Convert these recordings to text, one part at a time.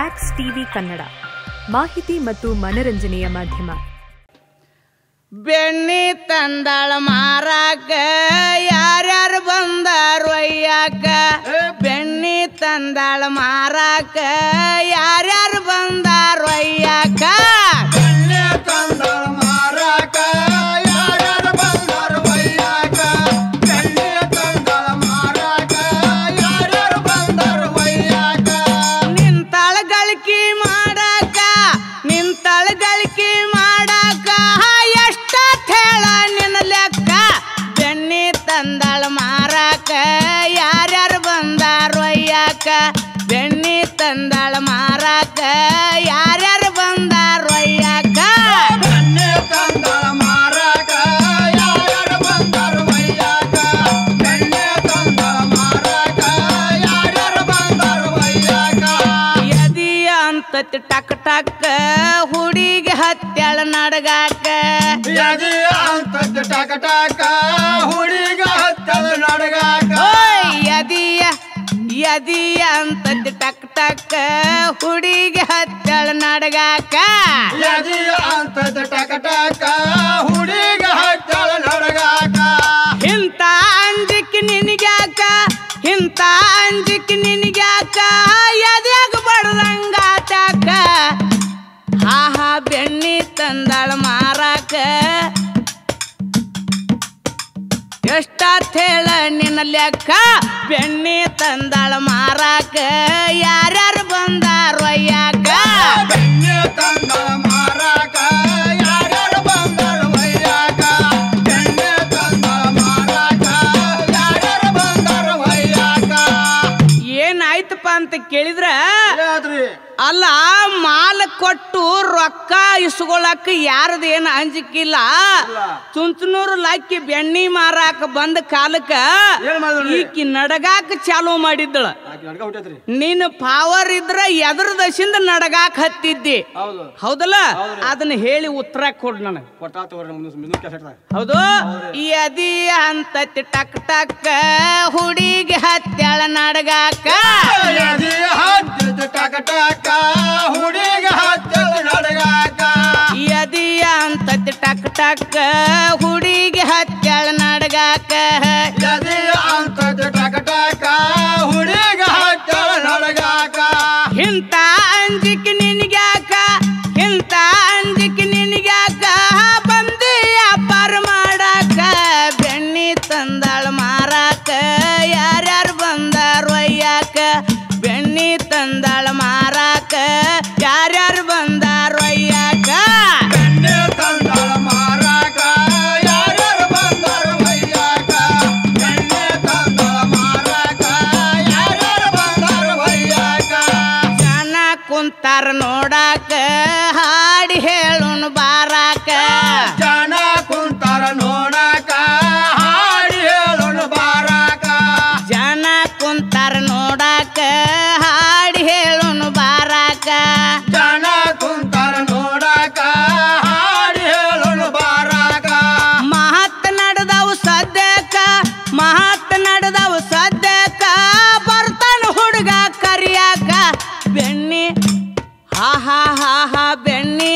Fax TV Kannada ಮಾಹಿತಿ ಮತ್ತು ಮನರಂಜನೆಯ ಮಾಧ್ಯಮ ಬೆಣ್ಣಿ ತಂದಾಳ ಮಾರಾಕ ಯಾರ್ಯಾರು ಬಂದಾರು ಅಯ್ಯಾಕ ಬೆಣ್ಣಿ ತಂದಾಳ ಮಾರಾಕ ಯಾರ್ಯಾರು ಬಂದಾರು ಅಯ್ಯಾಕ ಬೆಣ್ಣೆ ತಂದಳ ಮಾರಾಕ ಯಾರ್ಯಾರು ಬಂದರು ಒಯ್ಯಾಕ ಬೆಣ್ಣೆ ತಂದಳ ಮಾರಾಕ ಯಾರ್ಯಾರು ಬಂದರು ಒಯ್ಯಾಕ ನಿಂತಾಳ ಗಳಿಕೆ ಮಾಡಾಕ ನಿಂತಾಳ ಗಳಿಕೆ ಮಾಡಾಕ ಎಷ್ಟ ಹೇಳ ನಿನ್ನ ಲೆಕ್ಕ ಬೆಣ್ಣಿ ತಂದಾಳ ಮಾರಾಕ ಯಾರ್ಯಾರು ಬಂದಾರು ಅಯ್ಯಾಕ ಬೆಣ್ಣಿ ತಂದಾಳ ಮಾರಾಕ ಯಾರ್ಯಾರು ಬಂದಾರು ಅಯ್ಯಾಕ ಬೆಣ್ಣೆ ತಂದಳ ಮಾರಾಕ ಯಾರ್ಯಾರು ಬಂದರು ಒಯ್ಯಾಕ ಬೆಣ್ಣೆ ತಂದಳ ಮಾರಾಕ ಯಾರ್ಯಾರು ಬಂದರು ಒಯ್ಯಾಕ ಎದಿಯ ಅಂತತಿ ಟಕ್ ಟಕ್ ಹುಡುಗಿ ಹತ್ಯಾಳ ನಡಗಾಕ ಯದಿ ಅಂತ ಟಕ ಟಕ ಹುಡುಗ ಹತ್ತದ ನಡಗಾಕ ಓಯ್ ಎದಿಯ ಎದಿಯ ಅಂತತಿ ಟಕ್ ಟಕ್ ಹುಡುಗಿ ಹತ್ಯಾಳ ನಡಗಾಕ ಯದಿ ಅಂತ ಟಕ ಟಕ ಹುಡುಗ ಹತ್ತದ ನಡಗಾಕ ಇಂತ ಅಂಜಿಕ್ ನಿನಗ್ಯಾಕ ಇಂತ ಅಂಜಿಕ್ ನಿನಗ್ಯಾಕ ಎದ್ಯಾಗ ಬಡ್ದಂಗಾತಾಕ ಹಾ ಹಾ ಬೆಣ್ಣಿ ತಂದಾಳ ಮಾರಾಕ ಎಷ್ಟಾತ್ ಹೇಳ ನಿನ್ನ ಲೆಕ್ಕ ಬೆಣ್ಣಿ ತಂದಾಳ ಮಾರಾಕ ಯಾರ್ಯಾರು ಬಂದಾರು ಅಯ್ಯಾಕ ಬೆಣ್ಣೆ ತಂದಳ ಮಾರಾಕ ಯಾರ್ಯಾರು ಬಂದರು ಒಯ್ಯಾಕ ಬೆಣ್ಣೆ ತಂದಳ ಮಾರಾಕ ಯಾರ್ಯಾರು ಬಂದರು ಒಯ್ಯಾಕ ಏನಾಯ್ತಪ್ಪ ಅಂತ ಕೇಳಿದ್ರ ಯಾದ್ರಿ ಅಲ್ಲ ಮಾಲ ಕೊಟ್ಟು ರೊಕ್ಕ ಇಸ್ಕೊಳಕ್ ಯಾರದ ಏನು ಅಂಜಿಕಿಲ್ಲ ಚುಂಚನೂರು ಲಕ್ಕಿ ಬೆಣ್ಣಿ ಮಾರಾಕ ಬಂದ ಕಾಲಕ್ಕ ಏನ್ ಮಾಡಿದ್ರಿ? ಈಕಿ ನಡಗಾಕ ಚಾಲು ಮಾಡಿದ್ದಳ ಆಕಿ ನಡ್ಕ ಹುಟ್ಟೈತ್ರಿ ನೀನು ಪವರ್ ಇದ್ರ ಎದ್ರ ದಶಿಂದ ನಡಗಾಕ ಹತ್ತಿದ್ದಿ ಹೌದು ಹೌದಲ್ಲ ಅದನ್ನ ಹೇಳಿ ಉತ್ತರ ಕೊಡ್ ನನಗೆ ಕೊಟ್ಟ ತಗೋರಿ ಮುಂದೆ ಮುಂದೆ ಕೆಸೆಟ್ ಹೌದು ಈ ಅದಿ ಅಂತತಿ ಟಕ್ ಟಕ್ ಹುಡುಗಿ ಹತ್ಯಾಳ ನಡಗಾಕ ಯದಿ ಹತ್ತಿದ ಟಕ ಟಕ ಹುಡುಗ ಹತ್ತದ ನಡಗಾಕ ಈ ಅದಿಯ ಅಂತತಿ ಟಕ್ ಟಕ್ ಹುಡುಗಿ ಹತ್ಯಾಳ ನಡಗಾಕ ಯದಿ ಅಂತ ಟಕ ಟಕ ಹುಡುಗ ಹತ್ತದ ನಡಗಾಕ ಇಂತ ಅಂಜಿಕ್ ನಿನ್ಗ್ಯಾಕ ಇಂತ ಅಂಜಿಕ್ ನಿನ್ಗ್ಯಾಕ ಬಂದಿ ವ್ಯಾಪಾರ ಮಾಡಾಕ ಬೆಣ್ಣಿ ತಂದಾಳ ಮಾರಾಕ ಯಾರ್ಯಾರು ಬಂದಾರು ಅಯ್ಯಾಕ ಬೆಣ್ಣಿ ತಂದಾಳ ಮಾರಾಕ ಯಾರ್ಯಾರು ಬಂದಾರು ಅಯ್ಯಾಕ ಬೆಣ್ಣೆ ತಂದಳ ಮಾರಾಕ ಯಾರ್ಯಾರು ಬಂದರು ಒಯ್ಯಾಕ ಬೆಣ್ಣೆ ತಂದಳ ಮಾರಾಕ ಯಾರ್ಯಾರು ಬಂದರು ಒಯ್ಯಾಕ ಜನ ಕುಂತಾರ ನೋಡಾಕ ಹಾಡಿ ಹೇಳುನ್ ಬಾರಾಕ ಜನ ಕುಂತಾರ ನೋಡಾಕ ಹಾಡಿ ಹೇಳೋಣ ಬಾರಾಕ ಜನ ಕುಂತಾರ ನೋಡಾಕ ಹಾಡಿ ಹೇಳುನ್ ಬಾರಾಕ ಜನ ಕುಂತಾರ ನೋಡಾಕ ಹಾಡಿ ಹೇಳೋಣ ಬಾರಾಕ ಮಹತ್ ನಡೆದವು ಸದ್ಯಕ್ಕ ಮಹತ್ ನಡೆದವು ಸದ್ಯಕ್ಕ ಬರ್ತಾನ ಹುಡುಗ ಕರಿಯಾಕ ಬೆಣ್ಣಿ ಹಾ ಹಾ ಹಾ ಹಾ ಬೆಣ್ಣಿ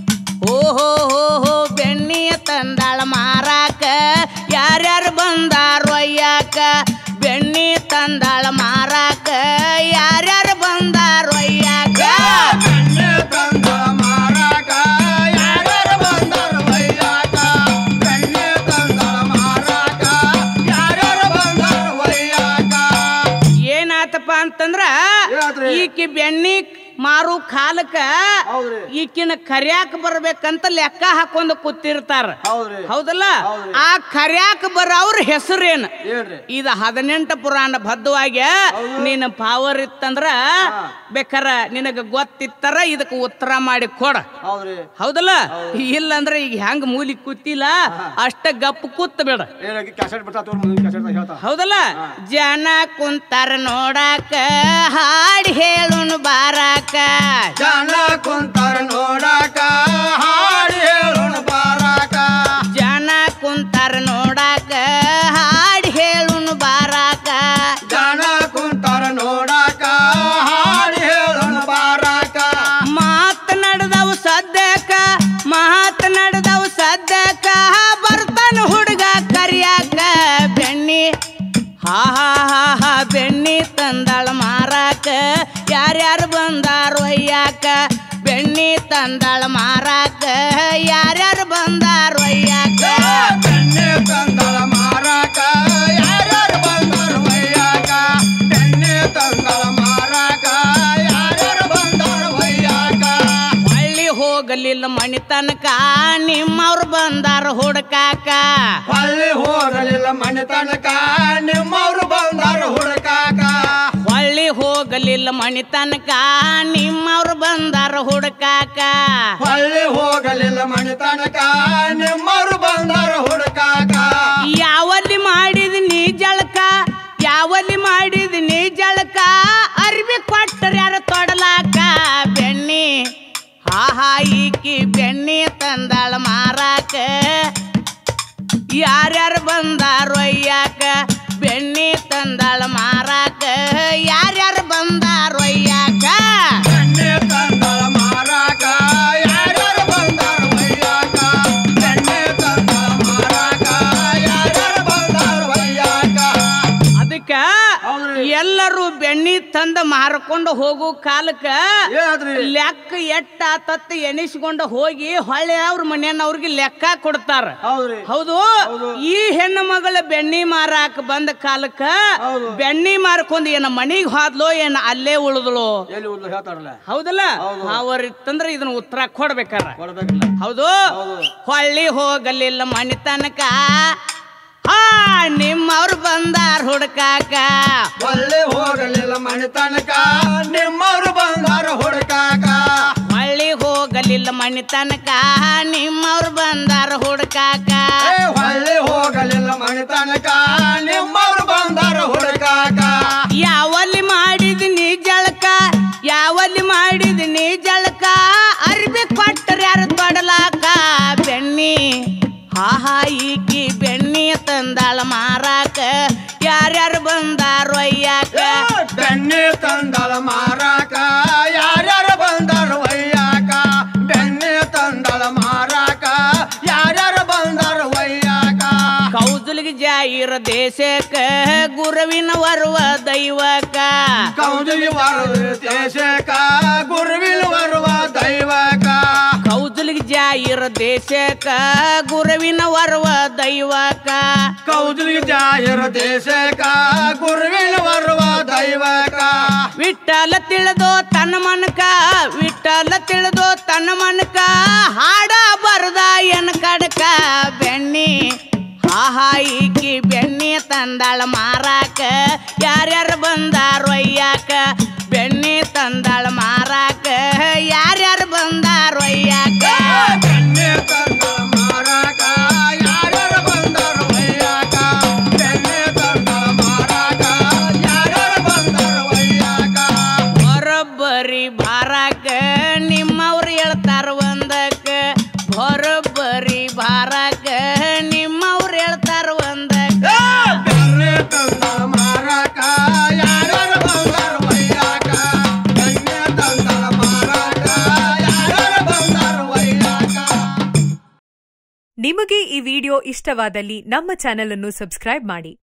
ಓಹೋ ಹೋ ಹೋ ಬೆಣ್ಣಿ ತಂದಾಳ ಮಾರಾಕ ಯಾರ್ಯಾರು ಬಂದಾರು ಅಯ್ಯಾಕ ಬೆಣ್ಣಿ ತಂದಾಳ ಮಾರಾಕ ಯಾರ್ಯಾರು ಬಂದಾರು ಅಯ್ಯಾಕ ಬೆಣ್ಣೆ ತಂದಳ ಮಾರಾಕ ಯಾರ್ಯಾರು ಬಂದರು ಒಯ್ಯಾಕ ಬೆಣ್ಣೆ ತಂದಳ ಮಾರಾಕ ಯಾರ್ಯಾರು ಬಂದರು ಒಯ್ಯಾಕ ಏನಾತಪ್ಪ ಅಂತಂದ್ರ ಏನಾತ್ರಿ? ಈಕಿ ಬೆಣ್ಣಿ ಮಾರು ಕಾಲಕ್ಕ ಹೌದ್ರಿ. ಈಕಿನ ಕರ್ಯಾಕ ಬರ್ಬೇಕಂತ ಲೆಕ್ಕ ಹಾಕೊಂಡ್ ಕೂತಿರ್ತಾರ ಹೌದ್ರಿ ಹೌದಲ್ಲ ಹೌದ್ರಿ. ಆ ಕರ್ಯಾಕ ಬರೋವ್ರ ಹೆಸರೇನು ಏನ್ರಿ ಇದ ಹದಿನೆಂಟು ಪುರಾಣ ಬದ್ಧವಾಗಿ ನೀನು ಪವರ್ ಇತ್ತಂದ್ರ ಬೇಕಾರ ನಿನಗ ಗೊತ್ತಿತ್ತರ ಇದಕ್ಕೆ ಉತ್ತರ ಮಾಡಿ ಕೊಡ ಹೌದ್ರಿ ಹೌದಲ್ಲ ಇಲ್ಲಂದ್ರ ಈಗ ಹೆಂಗ್ ಮೂಲಿ ಕೂತಿಲ್ಲ ಅಷ್ಟ ಗಪ್ ಕೂತ್ ಬೇಡ ಏನಾಗಿ ಕ್ಯಾಸೆಟ್ ಬಿಡ್ತಾ ತೋರ್ ಮುಂದಿನ ಕ್ಯಾಸೆಟ್ ಹೇಳ್ತಾ ಹೌದಲ್ಲ ಜನ ಕುಂತಾರ ನೋಡಾಕ ಹಾಡಿ ಹೇಳುನು ಬಾರಾಕ ಜನ ಕುಂತಾರ ನೋಡಾಕ ಹಾಡಿ ಹೇಳೋಣ ಬಾರಾಕ ಜನ ಕುಂತಾರ ನೋಡಾಕ ಹಾಡಿ ಹೇಳುನು ಬಾರಾಕ ಜನ ಕುಂತಾರ ನೋಡಾಕ ಹಾಡಿ ಹೇಳೋಣ ಬಾರಾಕ ಯಾರ್ಯಾರು ಬಂದಾರು ಒಯ್ಯಾಕ ಬೆಣ್ಣಿ ತಂದಾಳ ಮಾರಾಕ ಯಾರ್ಯಾರು ಬಂದಾರು ಒಯ್ಯಾಕ ಬೆಣ್ಣೆ ತಂದಳ ಮಾರಾಕ ಯಾರ್ಯಾರು ಬಂದರು ಒಯ್ಯಾಕ ಬೆಣ್ಣೆ ತಂದಳ ಮಾರಾಕ ಯಾರ್ಯಾರು ಬಂದರು ಒಯ್ಯಾಕ ಹಳ್ಳಿ ಹೋಗಲಿಲ್ಲ ಮಣಿ ತನಕ ನಿಮ್ಮವ್ರು ಬಂದಾರ ಹುಡ್ಕಾಕ ಹೊಳ್ಳಿ ಹೋಗಲಿಲ್ಲ ಮನೆ ತನಕ ನಿಮ್ಮವ್ರು ಬಂದರು ಹುಡುಕಾಕ ಹಳ್ಳಿ ಹೋಗಲಿಲ್ಲ ಮಣಿ ತನಕ ನಿಮ್ಮವ್ರು ಬಂದಾರ ಹುಡ್ಕಾಕ ಹೊಳ್ಳಿ ಹೋಗಲಿಲ್ಲ ಮನೆ ತನಕ ನಿಮ್ಮವ್ರು ಬಂದರು ಹುಡುಕಾಕ ಯಾವಲ್ಲಿ ಮಾಡಿದ ನೀ ಜಳಕ ಯಾವಲ್ಲಿ ಮಾಡಿದ ನೀ ಜಳಕ ಅರ್ಬಿ ಕೊಟ್ಟರು ಯಾರು ತೊಡಲಾಕ ಬೆಣ್ಣಿ ಹಾ ಹಾ ಈಕಿ ಬೆಣ್ಣಿ ತಂದಾಳ ಮಾರಾಕ ಯಾರ್ಯಾರು ಬಂದಾರು ಒಯ್ಯಾಕ ಬೆಣ್ಣಿ ತಂದಾಳ ಮಾರಾಕ ಯಾರ್ಯಾರು ಬಂದಾರು ಒಯ್ಯಾಕ ಬೆಣ್ಣೆ ತಂದಳ ಮಾರಾಕ ಯಾರ್ಯಾರು ಬಂದರು ಒಯ್ಯಾಕ ಬೆಣ್ಣೆ ತಂದಳ ಮಾರಾಕ ಯಾರ್ಯಾರು ಬಂದರು ಒಯ್ಯಾಕ ಅದಕ್ಕ ಹೌದ್ರಿ. ಎಲ್ಲರೂ ಬೆಣ್ಣಿ ತಂದ ಮಾರ್ಕೊಂಡು ಹೋಗು ಕಾಲಕ್ಕ ಏನಾದ್ರಿ ಲೆಕ್ಕ ಎಟ್ಟ ತತ್ತ ಎಣಿಸ್ಕೊಂಡು ಹೋಗಿ ಹೊಳ್ಳಿ ಅವ್ರ ಮನೆಯವ್ರಿಗೆ ಲೆಕ್ಕ ಕೊಡ್ತಾರ ಹೌದ್ರಿ ಹೌದು ಹೌದು. ಈ ಹೆಣ್ಣು ಮಗಳ ಬೆಣ್ಣಿ ಮಾರಾಕ ಬಂದ ಕಾಲಕ್ಕ ಹೌದು. ಬೆಣ್ಣಿ ಮಾರ್ಕೊಂಡ್ ಏನ ಮನಿಗ್ ಹೋದ್ಲೋ ಏನ ಅಲ್ಲೇ ಉಳಿದ್ಲೋ ಎಲ್ಲಿ ಉದ್ಲು ಹೇಳ್ತಾರಲ್ಲ ಹೌದಲ್ಲ ಹೌದು. ಅವರಿತ್ತಂದ್ರ ಇದನ್ನ ಉತ್ತರ ಕೊಡ್ಬೇಕಾರ ಕೊಡ್ಬೇಕಿಲ್ಲ ಹೌದು ಹೌದು. ಹೊಳ್ಳಿ ಹೋಗಲಿಲ್ಲ ಮನಿ ತನಕ ಹಾ ನಿಮ್ಮವ್ರು ಬಂದಾರ ಹುಡ್ಕಾಕ ಒಳ್ಳೆ ಹೋಗಲಿಲ್ಲ ಮನೆ ತನಕ ನಿಮ್ಮವ್ರು ಬಂದಾರ ಹುಡುಕಾಕ ಹೊಳ್ಳಿ ಹೋಗಲಿಲ್ಲ ಮನಿ ತನಕ ನಿಮ್ಮವ್ರು ಬಂದಾರ ಹುಡ್ಕಾಕ ಏ ಒಳ್ಳೆ ಹೋಗಲಿಲ್ಲ ಮನೆ ತನಕ ನಿಮ್ಮವ್ರು ಬಂದಾರ ಹುಡುಕಾಕ ಯಾವಲ್ಲಿ ಮಾಡಿದ ನೀ ಜಳಕ ಯಾವಲ್ಲಿ ಮಾಡಿದ ನೀ ಜಳಕ ಅರ್ಬಿ ಕೊಟ್ಟರು ಯಾರು ತೊಡಲಾಕ ಬೆಣ್ಣಿ ಹಾ ಹಾ ಈಕಿ ಬೆಣ್ಣಿ ತಂದಾಳ ಮಾರಾಕ ಯಾರ್ಯಾರು ಬಂದಾರು ಒಯ್ಯಾಕ ಬೆಣ್ಣೆ ತಂದಳ ಮಾರಾಕ ಯಾರ್ಯಾರು ಬಂದಾರ ಒಯ್ಯಾಕ ಬೆಣ್ಣೆ ತಂದಳ ಮಾರಾಕ ಯಾರ್ಯಾರು ಬಂದಾರ ಒಯ್ಯಾಕ ಕೌಜುಲಿಗೆ ಜಾಯಿರ ದೇಶಕ್ಕ ಗುರುವಿನ ವರುವ ದೈವಕ ಕೌಜಲಿ ವರದ ದೇಶಕ ಗುರುವಿನ ಬರುವ ದೈವಕ ಕೌಜುಲಿಗೆ ಜಾಯಿರ ದೇಶಕ್ಕ ಗುರುವಿನ ವರುವ ದೈವಕ ಕೌಜಲಿ ಜಾಹಿರ ದೇಶಕ ಗುರುವಿನ ಬರುವ ದೈವಕ ವಿಠಲ ತಿಳಿದೋ ತನ್ನ ಮನಕ ವಿಠಲ ತಿಳಿದೋ ತನ್ನ ಮನಕ ಹಾಡ ಬರದ ಎನ್ ಕಡಕ ಬೆಣ್ಣಿ ಆಹಾ ಈಕಿ ಬೆಣ್ಣಿ ತಂದಾಳ ಮಾರಾಕ ಯಾರ್ಯಾರು ಬಂದಾರ ಒಯ್ಯಾಕ ಬೆಣ್ಣಿ ತಂದಾಳ ಮಾರಾಕ ಯಾರ್ಯಾರು ಬಂದಾರ ಒಯ್ಯಾಕ ಬೆಣ್ಣೆ ತಂದಳ ಮಾರಾಕ ಯಾರ್ಯಾರು ಬಂದಾರ ಒಯ್ಯಾಕ ಬೆಣ್ಣೆ ತಂದಳ ಮಾರಾಕ ಯಾರ್ಯಾರು ಬಂದಾರ ಒಯ್ಯಾಕ ಬರೋಬ್ಬರಿ ಬಾರಾಕ ನಿಮ್ಮವ್ರು ಹೇಳ್ತಾರ ಒಂದಕ್ಕ ಬರೋಬ್ಬರಿ ಬಾರಾಕ ನಿಮ್ಮವ್ರು ಹೇಳ್ತಾರ ಒಂದಕ್ಕ ಬೆಣ್ಣೆ ತಂದಳ ಮಾರಾಕ ಯಾರ್ಯಾರು ಬಂದಾರ ಒಯ್ಯಾಕ ಬೆಣ್ಣೆ ತಂದಳ ಮಾರಾಕ ಯಾರ್ಯಾರು ಬಂದಾರ ಒಯ್ಯಾಕ ನಿಮಗೆ ಈ ವಿಡಿಯೋ ಇಷ್ಟವಾದಲ್ಲಿ ನಮ್ಮ ಚಾನೆಲ್ ಅನ್ನು ಸಬ್ಸ್ಕ್ರೈಬ್ ಮಾಡಿ